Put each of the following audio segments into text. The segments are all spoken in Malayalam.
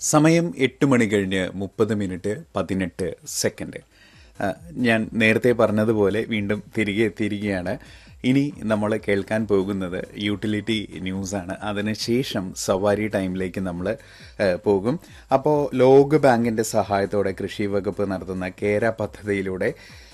സമയം എട്ട് മണി കഴിഞ്ഞ് മുപ്പത് മിനിറ്റ് പതിനെട്ട് സെക്കൻഡ് ആ, ഞാൻ നേരത്തെ പറഞ്ഞതുപോലെ വീണ്ടും തിരികെ എത്തിയിരിക്കുകയാണ് ഇനി നമ്മൾ കേൾക്കാൻ പോകുന്നത് യൂട്ടിലിറ്റി ന്യൂസാണ് അതിനുശേഷം സവാരി ടൈമിലേക്ക് നമ്മൾ പോകും അപ്പോൾ ലോക ബാങ്കിൻ്റെ സഹായത്തോടെ കൃഷി വകുപ്പ് നടത്തുന്ന കേര പദ്ധതിയിലൂടെ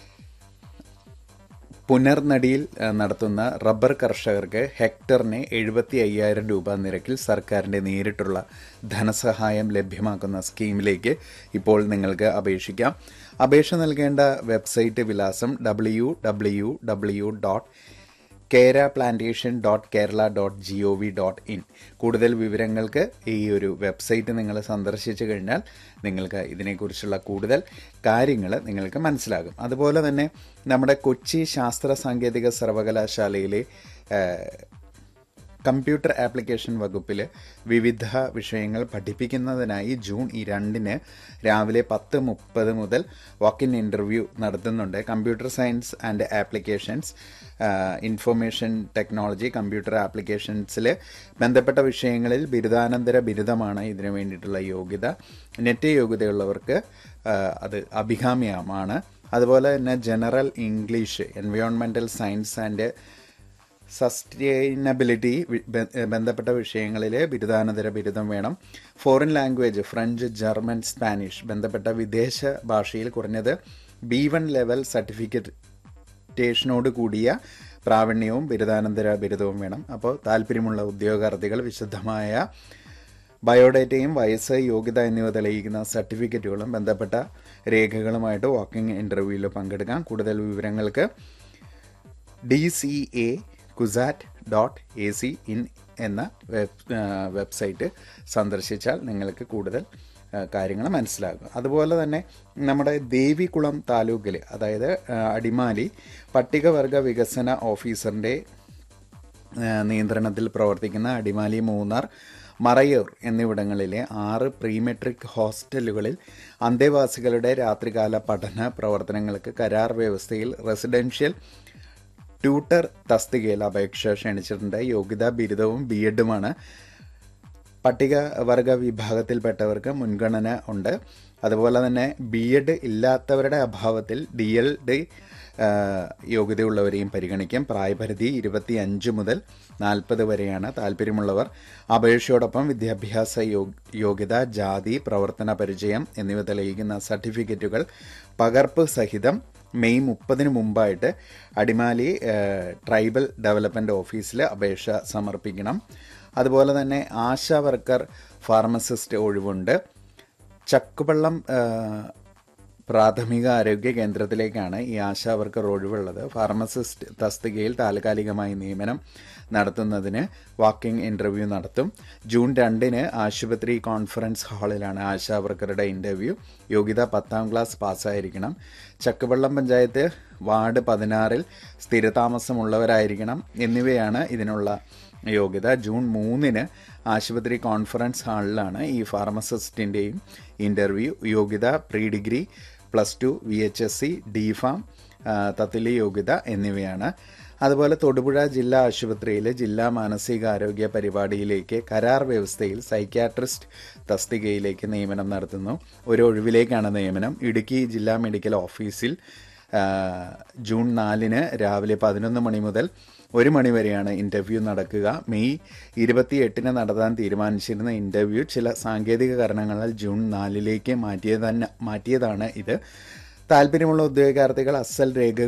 പുനർനടിയിൽ ആ, നടത്തുന്ന റബ്ബർ കർഷകർക്ക് ഹെക്ടറിന് എഴുപത്തി അയ്യായിരം രൂപ നിരക്കിൽ സർക്കാരിൻ്റെ നേരിട്ടുള്ള ധനസഹായം ലഭ്യമാക്കുന്ന സ്കീമിലേക്ക് ഇപ്പോൾ നിങ്ങൾക്ക് അപേക്ഷിക്കാം അപേക്ഷ നൽകേണ്ട വെബ്സൈറ്റ് വിലാസം ഡബ്ല്യു ഡബ്ല്യു ഡബ്ല്യു ഡോട്ട് കേര plantation dot Kerala dot G O V dot in കൂടുതൽ വിവരങ്ങൾക്ക് ഈ ഒരു വെബ്സൈറ്റ് നിങ്ങൾ സന്ദർശിച്ചു കഴിഞ്ഞാൽ നിങ്ങൾക്ക് ഇതിനെക്കുറിച്ചുള്ള കൂടുതൽ കാര്യങ്ങൾ നിങ്ങൾക്ക് മനസ്സിലാകും അതുപോലെ തന്നെ നമ്മുടെ കൊച്ചി ശാസ്ത്ര സാങ്കേതിക സർവകലാശാലയിലെ ഏഹ്, കമ്പ്യൂട്ടർ ആപ്ലിക്കേഷൻ വകുപ്പിൽ വിവിധ വിഷയങ്ങൾ പഠിപ്പിക്കുന്നതിനായി ജൂൺ ഈ രണ്ടിന് രാവിലെ പത്ത് മുപ്പത് മുതൽ വാക്കിൻ ഇൻ്റർവ്യൂ നടത്തുന്നുണ്ട് computer science and applications information technology computer ആപ്ലിക്കേഷൻസിൽ ബന്ധപ്പെട്ട വിഷയങ്ങളിൽ ബിരുദാനന്തര ബിരുദമാണ് ഇതിനു വേണ്ടിയിട്ടുള്ള യോഗ്യത നെറ്റ് യോഗ്യതയുള്ളവർക്ക് ആ, അത് അഭികാമ്യമാണ് അതുപോലെ തന്നെ general English environmental science and sustainability വി- ബ- ബന്ധപ്പെട്ട വിഷയങ്ങളിൽ ബിരുദാനന്തര ബിരുദം വേണം foreign language French German Spanish ബന്ധപ്പെട്ട വിദേശ ഭാഷയിൽ കുറഞ്ഞത് ബി വൺ ലെവൽ സർട്ടിഫിക്കറ്റേഷനോട് കൂടിയ പ്രാവീണ്യവും ബിരുദാനന്തര ബിരുദവും വേണം അപ്പോൾ താല്പര്യമുള്ള ഉദ്യോഗാർത്ഥികൾ വിശദമായ ബയോഡേറ്റയും വയസ്സ് യോഗ്യത എന്നിവ തെളിയിക്കുന്ന സർട്ടിഫിക്കറ്റുകളും ബന്ധപ്പെട്ട രേഖകളുമായിട്ട് വാക്കിംഗ് ഇൻ്റർവ്യൂവിൽ പങ്കെടുക്കാം കൂടുതൽ വിവരങ്ങൾക്ക് D C A CUSAT dot A C in എന്ന വെബ് ആ, വെബ്സൈറ്റ് സന്ദർശിച്ചാൽ നിങ്ങൾക്ക് കൂടുതൽ ആ, കാര്യങ്ങൾ മനസ്സിലാകും അതുപോലെ തന്നെ നമ്മുടെ ദേവികുളം താലൂക്കിൽ അതായത് ആ, അടിമാലി പട്ടികവർഗ വികസന ഓഫീസറിൻ്റെ ആ, നിയന്ത്രണത്തിൽ പ്രവർത്തിക്കുന്ന അടിമാലി മൂന്നാർ മറയൂർ എന്നിവിടങ്ങളിലെ ആറ് പ്രീമെട്രിക് ഹോസ്റ്റലുകളിൽ അന്തേവാസികളുടെ രാത്രികാല പഠന പ്രവർത്തനങ്ങൾക്ക് കരാർ വ്യവസ്ഥയിൽ റെസിഡൻഷ്യൽ ട്യൂട്ടർ തസ്തികയിൽ അപേക്ഷ ക്ഷണിച്ചിട്ടുണ്ട് യോഗ്യത ബിരുദവും ബി എഡുമാണ് പട്ടികവർഗ വിഭാഗത്തിൽപ്പെട്ടവർക്ക് മുൻഗണന ഉണ്ട് അതുപോലെ തന്നെ ബി എഡ് ഇല്ലാത്തവരുടെ അഭാവത്തിൽ ഡി എൽ ഡി യോഗ്യതയുള്ളവരെയും പരിഗണിക്കും പ്രായപരിധി ഇരുപത്തി അഞ്ച് മുതൽ നാൽപ്പത് വരെയാണ് താല്പര്യമുള്ളവർ അപേക്ഷയോടൊപ്പം വിദ്യാഭ്യാസ യോ- യോഗ്യത ജാതി പ്രവർത്തന പരിചയം എന്നിവ തെളിയിക്കുന്ന സർട്ടിഫിക്കറ്റുകൾ പകർപ്പ് സഹിതം മെയ് മുപ്പതിന് മുമ്പായിട്ട് അടിമാലി ഏഹ്, ട്രൈബൽ ഡെവലപ്മെൻറ്റ് ഓഫീസിൽ അപേക്ഷ സമർപ്പിക്കണം അതുപോലെ തന്നെ ആശാ വർക്കർ ഫാർമസിസ്റ്റ് ഒഴിവുണ്ട് ചക്കുവള്ളം ഏഹ്, പ്രാഥമിക ആരോഗ്യ കേന്ദ്രത്തിലേക്കാണ് ഈ ആശാ വർക്കർ ഒഴിവുള്ളത് ഫാർമസിസ്റ്റ് തസ്തികയിൽ താൽക്കാലികമായി നിയമനം നടത്തുന്നതിന് വാക്കിംഗ് ഇൻ്റർവ്യൂ നടത്തും ജൂൺ രണ്ടിന് ആശുപത്രി കോൺഫറൻസ് ഹാളിലാണ് ആശാ വർക്കറുടെ ഇൻ്റർവ്യൂ യോഗ്യത പത്താം ക്ലാസ് പാസ്സായിരിക്കണം ചക്കുവള്ളം പഞ്ചായത്ത് വാർഡ് പതിനാറിൽ സ്ഥിരതാമസമുള്ളവരായിരിക്കണം എന്നിവയാണ് ഇതിനുള്ള യോഗ്യത ജൂൺ മൂന്നിന് ആശുപത്രി കോൺഫറൻസ് ഹാളിലാണ് ഈ ഫാർമസിസ്റ്റിൻ്റെയും ഇൻ്റർവ്യൂ യോഗ്യത pre degree plus two V H S C D pharm തത്തിലി യോഗ്യത എന്നിവയാണ് അതുപോലെ തൊടുപുഴ ജില്ലാ ആശുപത്രിയിൽ ജില്ലാ മാനസികാരോഗ്യ പരിപാടിയിലേക്ക് കരാർ വ്യവസ്ഥയിൽ സൈക്യാട്രിസ്റ്റ് തസ്തികയിലേക്ക് നിയമനം നടത്തുന്നു ഒരു ഒഴിവിലേക്കാണ് നിയമനം ഇടുക്കി ജില്ലാ മെഡിക്കൽ ഓഫീസിൽ ആ, ജൂൺ നാലിന് രാവിലെ പതിനൊന്ന് മണി മുതൽ ഒരു മണി വരെയാണ് ഇൻ്റർവ്യൂ നടക്കുക മെയ് ഇരുപത്തി എട്ടിന് നടത്താൻ തീരുമാനിച്ചിരുന്ന ഇൻ്റർവ്യൂ ചില സാങ്കേതിക കാരണങ്ങളാൽ ജൂൺ നാലിലേക്ക് മാറ്റിയതന്നെ മാറ്റിയതാണ് ഇത് താല്പര്യമുള്ള ഉദ്യോഗാർത്ഥികൾ അസൽ രേഖ